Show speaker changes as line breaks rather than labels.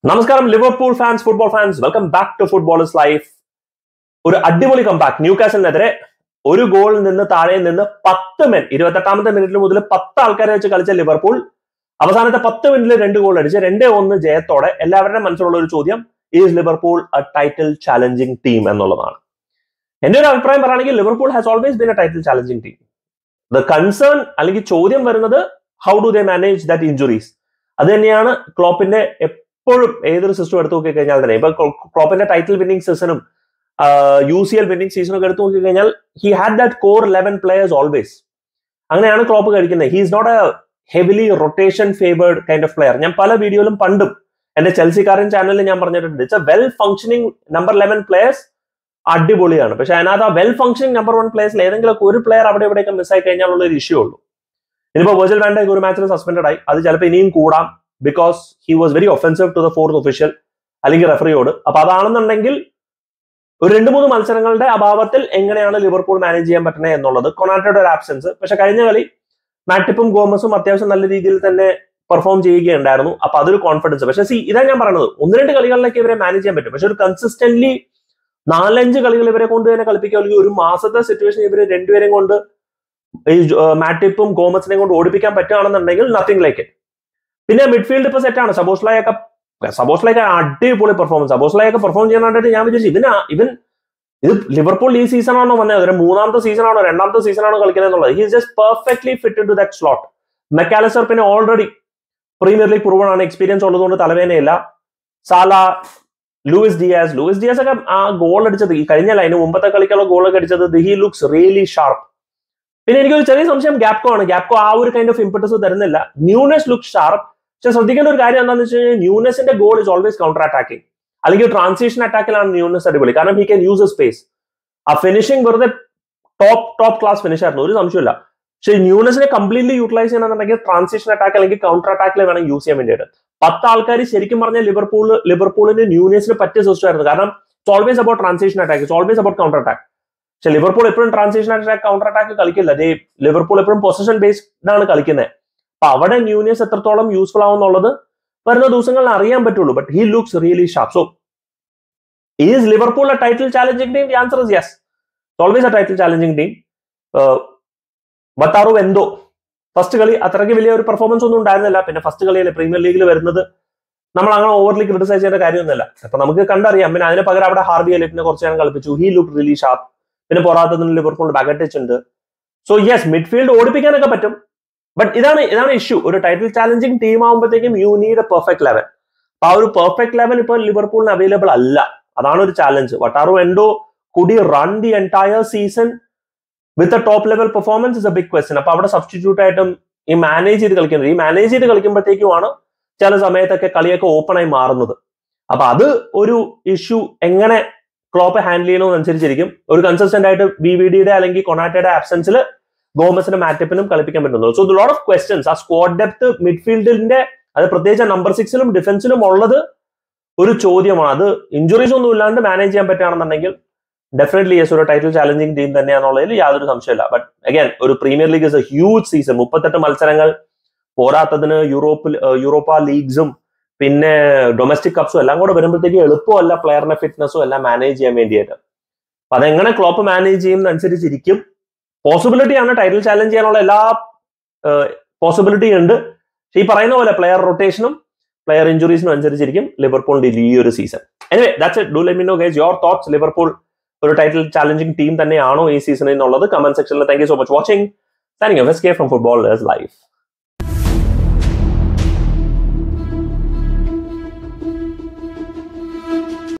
നമസ്കാരം Liverpool fans football fans welcome back to footballers life ഒരു അടിപൊളി കംബാക്ക് ന്യൂ കാസലിനെതിരെ ഒരു ഗോളിൽ നിന്ന് താഴെ നിന്ന് പത്ത് മെൻ ഇരുപത്തെട്ടാമത്തെ മിനിറ്റിൽ മുതൽ പത്ത് ആൾക്കാരെ വെച്ച് കളിച്ച ലിവർപൂൾ അവസാനത്തെ പത്ത് മിനിറ്റിൽ രണ്ട് ഗോൾ അടിച്ച് രണ്ടേ ഒന്ന് ജയത്തോടെ എല്ലാവരുടെയും മനസ്സിലുള്ള ഒരു ചോദ്യം is Liverpool a title challenging team എന്നുള്ളതാണ് എന്റെ ഒരു അഭിപ്രായം പറയുകയാണെങ്കിൽ Liverpool has always been a title challenging team the concern അല്ലെങ്കിൽ ചോദ്യം വരുന്നത് how do they manage that injuries അത് തന്നെയാണ് ക്ലോപ്പിന്റെ എപ്പോഴും ഏതൊരു സിസ്റ്റം എടുത്തു നോക്കി കഴിഞ്ഞാൽ തന്നെ ഇപ്പൊ ക്ലോപ്പിന്റെ ടൈറ്റിൽ വിന്നിംഗ് സീസണും യു സി എൽ വിന്നിംഗ് സീസണും ഒക്കെ എടുത്തു നോക്കി കഴിഞ്ഞാൽ he had that core eleven players always അങ്ങനെയാണ് ക്ലോപ്പ് കഴിക്കുന്നത് he is not a heavily rotation favoured kind of player ഞാൻ പല വീഡിയോയിലും പണ്ടും എന്റെ ചെൽസിക്കാരൻ ചാനലിൽ ഞാൻ പറഞ്ഞിട്ടുണ്ട് it's a well functioning number eleven players അടിപൊളിയാണ് പക്ഷെ അതിനകത്ത് ആ വെൽ ഫംഗ്ഷനിങ് നമ്പർ വൺ പ്ലേയേഴ്സിൽ ഏതെങ്കിലും ഒരു പ്ലെയർ അവിടെ ഇവിടെയൊക്കെ മിസ്സായി കഴിഞ്ഞാൽ ഉള്ള ഒരു ഇഷ്യൂ ഉള്ളൂ ഇനിയിപ്പോ വെർജൽ വാൻഡ ഒരു മാച്ചിൽ സസ്പെൻഡ് ആയി അത് ചിലപ്പോൾ ഇനിയും കൂടാം because he was very offensive to the fourth official അല്ലെങ്കിൽ റെഫറിയോട് അപ്പൊ അതാണെന്നുണ്ടെങ്കിൽ ഒരു രണ്ട് മൂന്ന് മത്സരങ്ങളുടെ അഭാവത്തിൽ എങ്ങനെയാണ് ലിവർപൂൾ മാനേജ് ചെയ്യാൻ പറ്റുന്നത് എന്നുള്ളത് കൊണാറ്റയുടെ ഒരു ആബ്സെൻസ് പക്ഷെ കഴിഞ്ഞ കളി മാറ്റിപ്പും ഗോമസും അത്യാവശ്യം നല്ല രീതിയിൽ തന്നെ പെർഫോം ചെയ്യുകയുണ്ടായിരുന്നു അപ്പൊ അതൊരു കോൺഫിഡൻസ് പക്ഷെ സി ഇതാ ഞാൻ പറയുന്നത് ഒന്ന് രണ്ട് കളികളിലേക്ക് ഇവരെ മാനേജ് ചെയ്യാൻ പറ്റും പക്ഷെ ഒരു കൺസിസ്റ്റന്റ്ലി നാലഞ്ച് കളികൾ ഇവരെ കൊണ്ട് തന്നെ കളിപ്പിക്കുക അല്ലെങ്കിൽ ഒരു മാസത്തെ സിറ്റുവേഷൻ ഇവര് രണ്ടുപേരെയും കൊണ്ട് ഈ മാറ്റിപ്പും ഗോമസിനെയും കൊണ്ട് ഓടിപ്പിക്കാൻ പറ്റുകയാണെന്നുണ്ടെങ്കിൽ നത്തിങ് ലൈക്ക് ഇറ്റ് പിന്നെ മിഡ്ഫീൽഡ് ഇപ്പൊ സെറ്റാണ് സബോസ്ലയൊക്കെ സബോസ്ലയൊക്കെ അടിപൊളി പെർഫോമൻസ് സബോസ്ലയൊക്കെ പെർഫോം ചെയ്യാൻ കണ്ടിട്ട് ഞാൻ വിചാരിച്ചു ഇവന് ഇവൻ ഇത് ലിവർപൂൾ ഈ സീസൺ ആണോ വന്നത് ഒരു മൂന്നാമത്തെ സീസൺ ആണോ രണ്ടാമത്തെ സീസൺ ആണോ കളിക്കുന്നത് എന്നുള്ളത് he just perfectly fit to that slot Mac Allister പിന്നെ ഓൾറെഡി പ്രീമിയർ ലീഗ് പ്രൂവൺ ആണ് എക്സ്പീരിയൻസ് ഉള്ളതുകൊണ്ട് തലവേനയില്ല Salah Luis Diaz Luis Diaz ഒക്കെ ആ ഗോൾ അടിച്ചത് ഈ കഴിഞ്ഞ അതിന് മുമ്പത്തെ കളിക്കുള്ള ഗോളൊക്കെ അടിച്ചത് ഹി ലുക്സ് റിയലി ഷാർപ്പ് പിന്നെ എനിക്കൊരു ചെറിയ സംശയം ഗ്യാപ്കോ ആണ് ഗ്യാപ്കോ ആ ഒരു കൈൻഡ് ഓഫ് ഇംപറ്റസ് തരുന്നില്ല ന്യൂനെസ് ലുക്ക് ഷാർപ്പ് പക്ഷെ ശ്രദ്ധിക്കേണ്ട ഒരു കാര്യം എന്താണെന്ന് വെച്ച് കഴിഞ്ഞാൽ ന്യൂനെസിന്റെ goal is always counter attacking അല്ലെങ്കിൽ ട്രാൻസിഷൻ അറ്റാക്കിലാണ് ന്യൂനെസ് അടിപൊളി കാരണം he can use a space ആ ഫിനിഷിംഗ് വെറുതെ ടോപ്പ് ടോപ്പ് ക്ലാസ് ഫിനിഷ് ആയിരുന്നു ഒരു സംശയമില്ല പക്ഷേ ന്യൂനെസിനെ കംപ്ലീറ്റ്ലി യൂട്ടിലൈസ് ചെയ്യണമെന്നുണ്ടെങ്കിൽ ട്രാൻസിഷൻ അറ്റാക്ക് അല്ലെങ്കിൽ കൗണ്ടർ അറ്റാക്കിൽ വേണം യൂസ് ചെയ്യാൻ വേണ്ടിയിട്ട് പത്ത് ആൾക്കാർ ശരിക്കും പറഞ്ഞാൽ ലിവർപൂൾ ലിവർപൂളിന് ന്യൂനെസിന് പറ്റിയ സിസ്റ്റം ആയിരുന്നു കാരണം it's always about transition attack it's always about counter attack പക്ഷെ ലിവർപൂൾ എപ്പോഴും ട്രാൻസിഷൻ അറ്റാക്ക് കൗണ്ടർ അറ്റാക്ക് കളിക്കില്ല അതേ ലിവർപൂൾ എപ്പോഴും പൊസിഷൻ ബേസ്ഡ് ആണ് കളിക്കുന്നത് അപ്പൊ അവിടെ ന്യൂനിയസ് എത്രത്തോളം യൂസ്ഫുൾ ആവുന്നുള്ളത് വരുന്ന ദിവസങ്ങളിൽ അറിയാൻ പറ്റുള്ളൂ but he looks really sharp so is Liverpool a title challenging team the answer is yes always a title challenging team Wataru Endo first കളി അത്രയ്ക്ക് വലിയ ഒരു പെർഫോമൻസ് ഒന്നും ഉണ്ടായിരുന്നില്ല പിന്നെ ഫസ്റ്റ് കളിയല്ലേ പ്രീമിയർ ലീഗിൽ വരുന്നത് നമ്മൾ അങ്ങനെ ഓവർലി ക്രിട്ടിസൈസ് ചെയ്യേണ്ട കാര്യമൊന്നുമില്ല അപ്പൊ നമുക്ക് കണ്ടറിയാം പിന്നെ അതിന് പകരം അവിടെ ഹാർബി എലിറ്റിനെ കുറച്ച് നേരം കളിപ്പിച്ചു ഹി ലുക്ക് റിലി ഷാർപ്പ് പിന്നെ പോരാത്തതിന് ലിവർപൂൾ ബാഗറ്റച്ച് ഉണ്ട് സോ യെസ് മിഡ്ഫീൽഡ് ഓടിപ്പിക്കാനൊക്കെ പറ്റും ബട്ട് ഇതാണ് ഇതാണ് ഇഷ്യൂ ഒരു ടൈറ്റിൽ ചാലഞ്ചിങ് ടീം ആകുമ്പോഴത്തേക്കും you need a perfect eleven അപ്പൊ ആ ഒരു പെർഫെക്റ്റ് ലെവൻ ഇപ്പോൾ ലിവർപൂളിന് അവൈലബിൾ അല്ല അതാണ് ഒരു challenge Wataru Endo could run the entire season with a top level performance is a big question അപ്പൊ അവിടെ സബ്സ്റ്റിറ്റ്യൂട്ട് ആയിട്ടും ഈ മാനേജ് ചെയ്ത് കളിക്കുന്നത് ഈ മാനേജ് ചെയ്ത് കളിക്കുമ്പോഴത്തേക്കുമാണ് ചില സമയത്തൊക്കെ കളിയൊക്കെ ഓപ്പൺ ആയി മാറുന്നത് അപ്പൊ അത് ഒരു ഇഷ്യൂ എങ്ങനെ ക്ലോപ്പ് ഹാൻഡിൽ ചെയ്യണമെന്നനുസരിച്ചിരിക്കും ഒരു കൺസിസ്റ്റന്റ് ആയിട്ട് ബി വി ഡിയുടെ അല്ലെങ്കിൽ കൊണാറ്റയുടെ ആബ്സെൻസിൽ ഗോമസിന്റെ മാറ്റപ്പിനും കളിപ്പിക്കാൻ പറ്റുന്നു സോ ലോട്ട് ഓഫ് ക്വസ്റ്റ്യൻസ് ആ സ്ക്വാഡ് ഡെപ്ത് മിഡ്ഫീൽഡിന്റെ അത് പ്രത്യേകിച്ച് നമ്പർ സിക്സിലും ഡിഫൻസിലും ഉള്ളത് ഒരു ചോദ്യമാണ് അത് ഇഞ്ചുറീസ് ഒന്നും ഇല്ലാണ്ട് മാനേജ് ചെയ്യാൻ പറ്റുകയാണെന്നുണ്ടെങ്കിൽ ഡെഫിനറ്റ്ലി യെസ് ഒരു ടൈറ്റിൽ ചാലഞ്ചിങ് ടീം തന്നെയാണെന്നുള്ളതിൽ യാതൊരു സംശയമില്ല ബട്ട് അഗൈൻ ഒരു Premier League is a huge season മുപ്പത്തെട്ട് മത്സരങ്ങൾ പോരാത്തതിന് യൂറോപ്പിൽ യൂറോപ്പ ലീഗ്സും പിന്നെ ഡൊമസ്റ്റിക് കപ്സും എല്ലാം കൂടെ വരുമ്പോഴത്തേക്ക് എളുപ്പമല്ല പ്ലെയറിന്റെ ഫിറ്റ്നസ്സും എല്ലാം മാനേജ് ചെയ്യാൻ വേണ്ടിയിട്ട് അപ്പൊ അതെങ്ങനെ ക്ലോപ്പ് മാനേജ് ചെയ്യുന്നതനുസരിച്ചിരിക്കും പോസിബിലിറ്റി ആണ് ടൈറ്റിൽ ചാലഞ്ച് ചെയ്യാനുള്ള എല്ലാ പോസിബിലിറ്റി ഉണ്ട് പക്ഷെ ഈ പറയുന്ന പോലെ പ്ലെയർ റൊട്ടേഷനും പ്ലെയർ ഇഞ്ചുറീസിനും അനുസരിച്ചിരിക്കും ലിവർപൂളിന്റെ ഈ ഒരു season anyway that's it do let me know guys your thoughts Liverpool ഒരു ടൈറ്റിൽ ചാലഞ്ചിങ് ടീം തന്നെയാണോ ഈ സീസണിൽ എന്നുള്ളത് കമന്റ് സെക്ഷനിൽ thank you so much watching thank you S K from football life